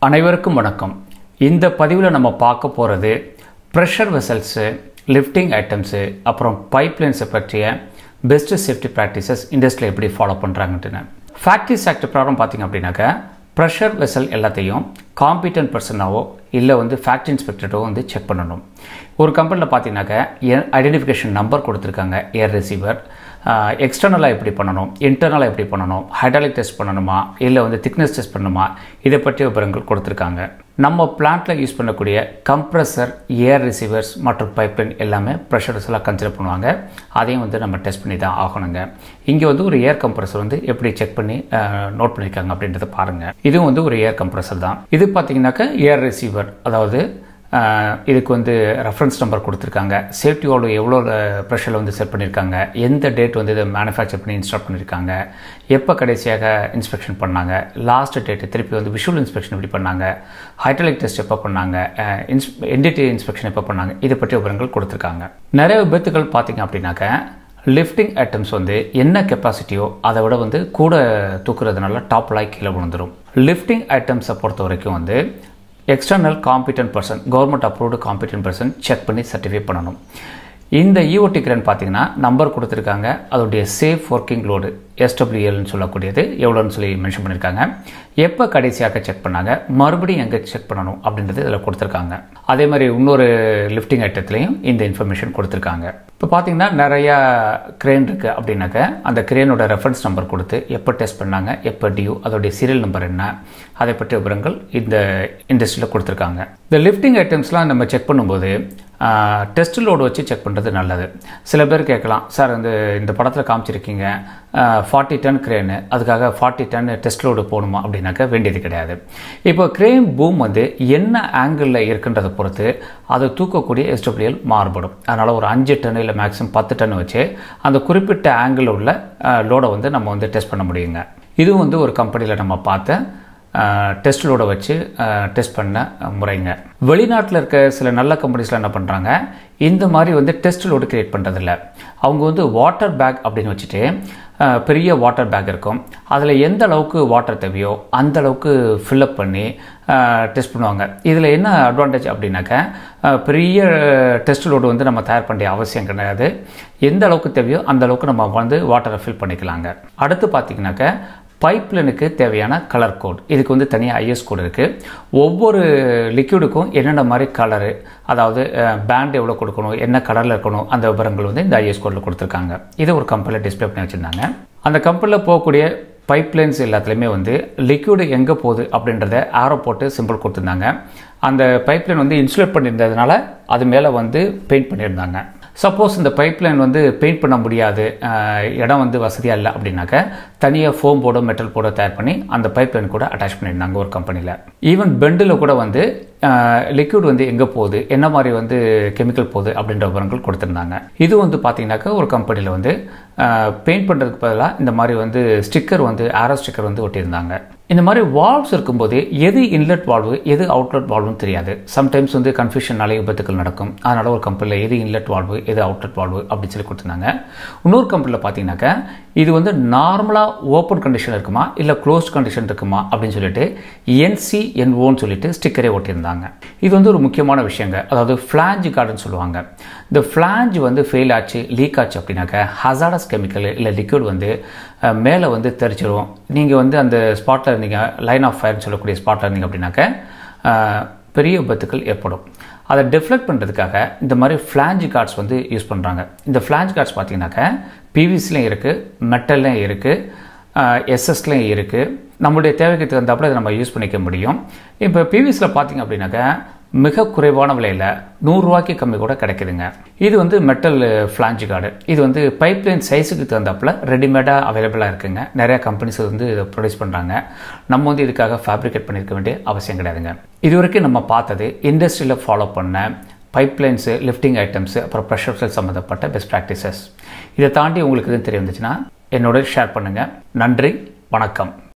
அனைவருக்கும் வணக்கம் இந்த பதிவில் நம்ம பார்க்க போகிறது ப்ரெஷர் வெசல்ஸு லிஃப்டிங் ஐட்டம்ஸு அப்புறம் பைப்லைன்ஸை பற்றிய பெஸ்ட் சேஃப்டி ப்ராக்டிசஸ் இண்டஸ்ட்ரியில் எப்படி ஃபாலோ பண்ணுறாங்கன்ட்டுன்னு ஃபேக்ட்ரிஸ் ஆக்ட் ப்ராப்ளம் பார்த்திங்க அப்படின்னாக்கா ப்ரெஷர் வெசல் எல்லாத்தையும் காம்பிட்டன்ட் பர்சனாவோ இல்லை வந்து ஃபேக்ட்ரி இன்ஸ்பெக்டரோ வந்து செக் பண்ணணும் ஒரு கம்பெனியில் பார்த்தீங்கன்னாக்கா ஐடென்டிஃபிகேஷன் நம்பர் கொடுத்துருக்காங்க ஏர் ரிசீவர் எக்ஸ்டர்னலாக எப்படி பண்ணணும் இன்டர்னலாக எப்படி பண்ணணும் ஹைட்ராலிக் டெஸ்ட் பண்ணணுமா இல்லை வந்து திக்னஸ் டெஸ்ட் பண்ணணுமா இதை பற்றிய விவரங்கள் கொடுத்துருக்காங்க நம்ம பிளான்ட்டில் யூஸ் பண்ணக்கூடிய கம்ப்ரஸர் ஏர் ரிசீவர்ஸ் மற்றும் பைப்லைன் எல்லாமே ப்ரெஷர்ஸ் எல்லாம் கன்சிடர் பண்ணுவாங்க அதையும் வந்து நம்ம டெஸ்ட் பண்ணி தான் ஆகணுங்க இங்கே வந்து ஒரு ஏர் கம்ப்ரஸர் வந்து எப்படி செக் பண்ணி நோட் பண்ணியிருக்காங்க அப்படின்றத பாருங்கள் இதுவும் வந்து ஒரு ஏர் கம்ப்ரஸர் தான் இது பார்த்தீங்கன்னாக்கா ஏர் ரிசீவர் அதாவது இதுக்கு வந்து ரெஃபரன்ஸ் நம்பர் கொடுத்துருக்காங்க சேஃப்டி வால்வு எவ்வளோ ப்ரெஷரில் வந்து செட் பண்ணியிருக்காங்க எந்த டேட் வந்து இதை மேனுஃபேக்சர் பண்ணி இன்ஸ்டால் பண்ணியிருக்காங்க எப்போ கடைசியாக இன்ஸ்பெக்ஷன் பண்ணாங்க லாஸ்ட் டேட்டு திருப்பி வந்து விஷுவல் இன்ஸ்பெக்ஷன் எப்படி பண்ணாங்க ஹைட்ராலிக் டெஸ்ட் எப்போ பண்ணாங்க இன்ஸ் என்டிடி இன்ஸ்பெக்ஷன் எப்போ பண்ணாங்க இதை பற்றிய விவரங்கள் கொடுத்துருக்காங்க நிறைய விபத்துகள் பார்த்தீங்க அப்படின்னாக்க லிஃப்டிங் ஐட்டம்ஸ் வந்து என்ன கெப்பாசிட்டியோ அதை விட வந்து கூட தூக்குறதுனால டாப் லாய் கீழே விழுந்துடும் லிஃப்டிங் ஐட்டம்ஸை பொறுத்த வரைக்கும் வந்து external competent person government approved competent person check பண்ணி சர்டிஃபை பண்ணணும் இந்த இஓடி கிரன் பார்த்தீங்கன்னா நம்பர் கொடுத்துருக்காங்க அதோடைய சேஃப் ஒர்க்கிங் லோடு எஸ்டபிள்யூஎல்னு சொல்லக்கூடியது எவ்வளோன்னு சொல்லி மென்ஷன் பண்ணியிருக்காங்க எப்போ கடைசியாக செக் பண்ணாங்க மறுபடியும் எங்கே செக் பண்ணணும் அப்படின்றது இதில் கொடுத்துருக்காங்க அதே மாதிரி இன்னொரு லிஃப்டிங் ஐட்டத்துலேயும் இந்த இன்ஃபர்மேஷன் கொடுத்துருக்காங்க இப்போ பார்த்தீங்கன்னா நிறையா கிரேன் இருக்குது அப்படின்னாக்க அந்த கிரேனோட ரெஃபரன்ஸ் நம்பர் கொடுத்து எப்போ டெஸ்ட் பண்ணாங்க எப்போ டியூ அதோடைய சீரியல் நம்பர் என்ன அதை பற்றிய விவரங்கள் இந்த இண்டஸ்ட்ரியில் கொடுத்துருக்காங்க இந்த லிஃப்டிங் ஐட்டம்ஸ்லாம் நம்ம செக் பண்ணும்போது டெஸ்ட் லோடு வச்சு செக் பண்ணுறது நல்லது சில பேர் கேட்கலாம் சார் இந்த இந்த படத்தில் காமிச்சிருக்கீங்க ஃபார்ட்டி டன் கிரேனு அதுக்காக ஃபார்ட்டி டன் டெஸ்ட் லோடு போகணுமா அப்படின்னாக்க வேண்டியது கிடையாது இப்போ கிரேன் பூம் வந்து என்ன ஆங்கிளில் இருக்குன்றதை பொறுத்து அதை தூக்கக்கூடிய எஸ்டபிள்யூஎல் மாறுபடும் அதனால் ஒரு அஞ்சு டன் இல்லை மேக்ஸிமம் பத்து டன் வச்சு அந்த குறிப்பிட்ட ஆங்கிள் உள்ள லோடை வந்து நம்ம வந்து டெஸ்ட் பண்ண முடியுங்க இதுவும் வந்து ஒரு கம்பெனியில் நம்ம பார்த்த டெஸ்ட் லோடை வச்சு டெஸ்ட் பண்ண முறைங்க வெளிநாட்டில் இருக்க சில நல்ல கம்பெனிஸ்லாம் என்ன பண்ணுறாங்க இந்த மாதிரி வந்து டெஸ்ட் லோடு கிரியேட் பண்ணுறதில்ல அவங்க வந்து வாட்டர் பேக் அப்படின்னு வச்சுட்டு பெரிய வாட்டர் பேக் இருக்கும் அதில் எந்த அளவுக்கு வாட்டர் தேவையோ அந்த அளவுக்கு ஃபில்லப் பண்ணி டெஸ்ட் பண்ணுவாங்க இதில் என்ன அட்வான்டேஜ் அப்படின்னாக்க பெரிய டெஸ்ட் லோடு வந்து நம்ம தயார் பண்ண அவசியம் கிடையாது எந்த அளவுக்கு தேவையோ அந்த அளவுக்கு நம்ம வந்து வாட்டரை ஃபில் பண்ணிக்கலாங்க அடுத்து பார்த்திங்கனாக்க பைப்லைனுக்கு தேவையான கலர் கோட் இதுக்கு வந்து தனியாக ஐஎஸ் கோட் இருக்குது ஒவ்வொரு லிக்யூடுக்கும் என்னென்ன மாதிரி கலரு அதாவது பேண்ட் எவ்வளோ கொடுக்கணும் என்ன கலரில் இருக்கணும் அந்த விவரங்கள் வந்து இந்த ஐஎஸ் கோடில் கொடுத்துருக்காங்க இதை ஒரு கம்பெனியில் டிஸ்பிளே பண்ணி வச்சுருந்தாங்க அந்த கம்பெனியில் போகக்கூடிய பைப்லைன்ஸ் எல்லாத்துலேயுமே வந்து லிக்யூடு எங்கே போகுது அப்படின்றத ஆரோ போட்டு சிம்பிள் கொடுத்துருந்தாங்க அந்த பைப்லைன் வந்து இன்சுலேட் பண்ணியிருந்ததுனால அது மேலே வந்து பெயிண்ட் பண்ணியிருந்தாங்க சப்போஸ் இந்த பைப்லைன் வந்து பெயிண்ட் பண்ண முடியாது இடம் வந்து வசதியாக இல்லை அப்படின்னாக்க தனியாக ஃபோம் போர்டோ மெட்டல் போர்டோ தயார் பண்ணி அந்த பைப்லைன் கூட அட்டாச் பண்ணியிருந்தாங்க ஒரு கம்பெனியில் ஈவன் பெண்டில் கூட வந்து லிக்விட் வந்து எங்கே போகுது என்ன மாதிரி வந்து கெமிக்கல் போகுது அப்படின்ற விவரங்கள் கொடுத்துருந்தாங்க இது வந்து பார்த்தீங்கன்னாக்கா ஒரு கம்பெனியில் வந்து பெயிண்ட் பண்ணுறதுக்கு பதிலாக இந்த மாதிரி வந்து ஸ்டிக்கர் வந்து ஆரோ ஸ்டிக்கர் வந்து ஒட்டியிருந்தாங்க இந்த மாதிரி வால்வ்ஸ் இருக்கும்போது எது இன்லெட் வால்வு எது அவுட்லெட் வால்வுன்னு தெரியாது சம்டைம்ஸ் வந்து கன்ஃபியூஷனாலே விபத்துக்கள் நடக்கும் அதனால் ஒரு கம்பெனியில் எது இன்லெட் வால்வு எது அவுட்லெட் வால்வு அப்படின்னு சொல்லி கொடுத்துருந்தாங்க இன்னொரு கம்பெனியில் பார்த்தீங்கன்னாக்கா இது வந்து நார்மலாக ஓப்பன் கண்டிஷன் இருக்குமா இல்லை க்ளோஸ்ட் கண்டிஷன் இருக்குமா அப்படின்னு சொல்லிட்டு என்சி என்ஓன்னு சொல்லிட்டு ஸ்டிக்கரே ஒட்டியிருந்தாங்க இது வந்து ஒரு முக்கியமான விஷயங்க அதாவது ஃப்ளாஞ்ச் கார்டுன்னு சொல்லுவாங்க இந்த ஃப்ளாஞ்ச் வந்து ஃபெயில் ஆச்சு லீக் ஆச்சு அப்படின்னாக்க ஹசாடஸ் கெமிக்கல் இல்லை லிக்விட் வந்து மேலே வந்து தெரிச்சிடும் நீங்கள் வந்து அந்த ஸ்பாட்டில் இருந்தீங்க லைன் ஆஃப் ஃபயர்னு சொல்லக்கூடிய ஸ்பாட்டில் இருந்தீங்க அப்படின்னாக்க பெரிய விபத்துக்கள் ஏற்படும் அதை டிஃப்ளெக்ட் பண்ணுறதுக்காக இந்த மாதிரி ஃப்ளாஞ்ச் கார்ட்ஸ் வந்து யூஸ் பண்ணுறாங்க இந்த ஃப்ளாஞ்ச் கார்ட்ஸ் பார்த்தீங்கன்னாக்க பிவிஸ்லேயும் இருக்குது மெட்டல்லையும் இருக்குது எஸ்எஸ்லேயும் இருக்குது நம்மளுடைய தேவைக்கு தகுந்தாப்புல இதை நம்ம யூஸ் பண்ணிக்க முடியும் இப்போ பிவிஸில் பார்த்தீங்க அப்படின்னாக்க மிக குறைவான விலையில் நூறுரூவாய்க்கு கம்மி கூட கிடைக்குதுங்க இது வந்து மெட்டல் ஃப்ளாஞ்ச் கார்டு இது வந்து பைப்லைன் சைஸுக்கு தகுந்தாப்பில் ரெடிமேடாக அவைலபிளாக இருக்குங்க நிறையா கம்பெனிஸ் வந்து இதை ப்ரொடியூஸ் பண்ணுறாங்க நம்ம வந்து இதுக்காக ஃபேப்ரிகேட் பண்ணியிருக்க வேண்டிய அவசியம் கிடையாதுங்க இது வரைக்கும் நம்ம பார்த்தது இண்டஸ்ட்ரியில் ஃபாலோ பண்ண பைப்லைன்ஸு லிஃப்டிங் ஐட்டம்ஸு அப்புறம் ப்ரெஷர் செல் சம்மந்தப்பட்ட பெஸ்ட் ப்ராக்டிசஸ் இதை தாண்டி உங்களுக்கு எதுவும் தெரிய வந்துச்சுன்னா என்னோட ஷேர் பண்ணுங்கள் நன்றி வணக்கம்